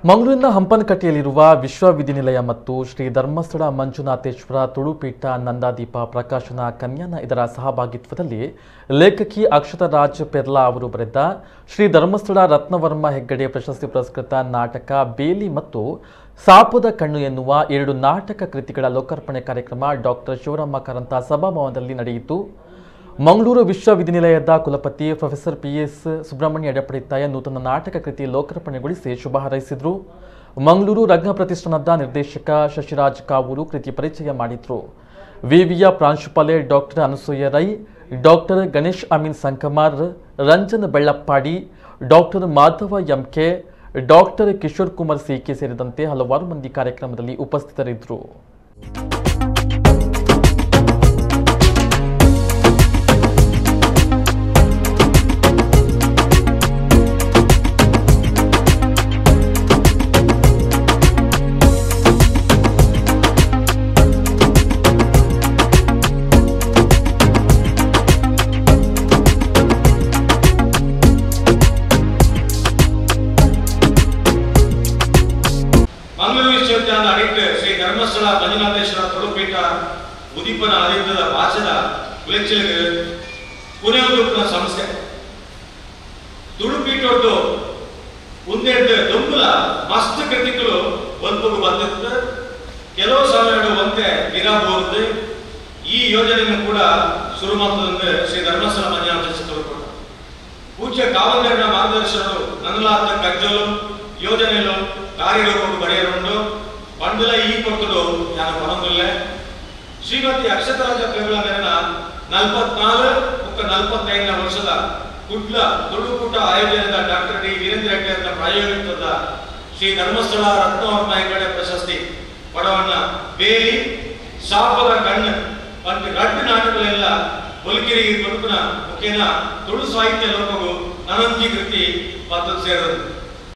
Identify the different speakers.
Speaker 1: ಮಂಗಳೂರಿನ ಹಂಪನಕಟ್ಟೆಯಲ್ಲಿರುವ ವಿಶ್ವವಿದ್ಯಾನಿಲಯ ಮತ್ತು ಶ್ರೀ ಧರ್ಮಸ್ಥಳ ಮಂಜುನಾಥೇಶ್ವರ ತುಳುಪೀಠ ನಂದಾದೀಪ ಪ್ರಕಾಶನ ಕನ್ಯಾನ ಇದರ ಸಹಭಾಗಿತ್ವದಲ್ಲಿ ಲೇಖಕಿ ಅಕ್ಷತಾ ರಾಜ್ ಪೆರ್ಲಾ ಅವರು ಬರೆದ ಶ್ರೀ ಧರ್ಮಸ್ಥಳ ರತ್ನವರ್ಮ ಹೆಗ್ಗಡೆ ಪ್ರಶಸ್ತಿ ಪುರಸ್ಕೃತ ನಾಟಕ ಬೇಲಿ ಮತ್ತು ಸಾಪದ ಕಣ್ಣು ಎನ್ನುವ ಎರಡು ನಾಟಕ ಕೃತಿಗಳ ಲೋಕಾರ್ಪಣೆ ಕಾರ್ಯಕ್ರಮ ಡಾಕ್ಟರ್ ಶಿವರಾಮ ಕಾರಂತ ಸಭಾಭವನದಲ್ಲಿ ನಡೆಯಿತು ಮಂಗಳೂರು ವಿಶ್ವವಿದ್ಯಾನಿಲಯದ ಕುಲಪತಿ professor P S Subrahmanya Yadapadithaya ನೂತನ ನಾಟಕ ಕೃತಿ ಲೋಕಾರ್ಪಣೆಗೊಳಿಸಿ ಶುಭ ಹಾರೈಸಿದರು ಮಂಗಳೂರು ರಂಗ ಪ್ರತಿಷ್ಠಾನದ ನಿರ್ದೇಶಕ ಶಶಿರಾಜ್ ಕಾವೂರು ಕೃತಿ ಪರಿಚಯ ಮಾಡಿದ್ರು ವಿವಿಯ ಪ್ರಾಂಶುಪಾಲೆ doctor Anasuya Rai doctor Ganesh Amin Sankamar Ranjan Bellappady doctor Madhava M K doctor Kishore Kumar C K ಸೇರಿದಂತೆ ಹಲವಾರು ಮಂದಿ ಕಾರ್ಯಕ್ರಮದಲ್ಲಿ ಉಪಸ್ಥಿತರಿದ್ದರು
Speaker 2: ಮಂಗಳೂರು ವಿಶ್ವವಿದ್ಯಾಲಯದ ಅಡಿಕ್ಟ್ ಶ್ರೀ ಧರ್ಮಸ್ಥಳ ಮಂಜುನಾಥೇಶ್ವರ ತುಳುಪೀಠ ಉದಿಪನ ಆದಿತ್ಯದ ಭಾಷದ ಕುಲೆಚ್ಚಲಿಗೆ ಪುನರುದ್ಧೂಪನ ಸಂಸ್ಥೆ ತುಳುಪೀಠದ್ದು ಒಂದೆರಡು ದೊಂಬುಲ ಮಸ್ತ್ ಕೃತಿಗಳು ಒಂದೊಂದು ಬಂದಿತ್ತು ಕೆಲವು ಸಮಯಗಳು ಒಂದೇ ಇರಬಹುದು ಈ ಯೋಜನೆಯನ್ನು ಕೂಡ ಶುರು ಮಾಡ್ತದಂದ್ರೆ ಶ್ರೀ ಧರ್ಮಸ್ಥಳ ಮಂಜುನಾಥೇಶ್ವರ ತುಳುಪೀಠ ಪೂಜ್ಯ ಕಾವಂದರನ ಮಾರ್ಗದರ್ಶನರು ನನ್ನಲಾದ ಕಜ್ಜಲು ಯೋಜನೆಲು ಕಾರ್ಯರೂಪಕ್ಕೆ ಬರೆಯರುಂಡು ಪಂಡುಲ ಈ ಕೊಟ್ಟರು ನಾನು ಪಣಂದುಲ್ಲೆ ಶ್ರೀಮತಿ ಅಕ್ಷತರಾಜ ಪೇಗುಲ ಮೇರನ ನಲ್ಪತ್ನಾಲು ಮುಕ್ಕ ನಲ್ಪತ್ತೈದನೇ ವರ್ಷದ ಕುಡ್ಲ ತುಳುಕೂಟ ಆಯೋಜನದ ಡಾಕ್ಟರ್ ಡಿ ವೀರೇಂದ್ರ ಹೆಗ್ಡೆಯವರ ಪ್ರಾಯೋಗಿಕವಾದ ಶ್ರೀ ಧರ್ಮಸ್ಥಳ ರತ್ನವರ್ಮ ಹೆಗ್ಗಡೆ ಪ್ರಶಸ್ತಿ ಪಡವನ್ನ ಬೇಲಿ ಶಾಪದ ಕಣ್ಣು ಮತ್ತು ರಟ್ಟು ನಾಟಕಗಳೆಲ್ಲ ಬೊಲ್ಕಿರಿಗೆ ಬದುಕಿನ ಮುಖೇನ ತುಳು ಸಾಹಿತ್ಯ ಲೋಕವು ನನಂಜಿ ಕೃತಿ ಪದ್ಧತಿ ಸೇರಿದರು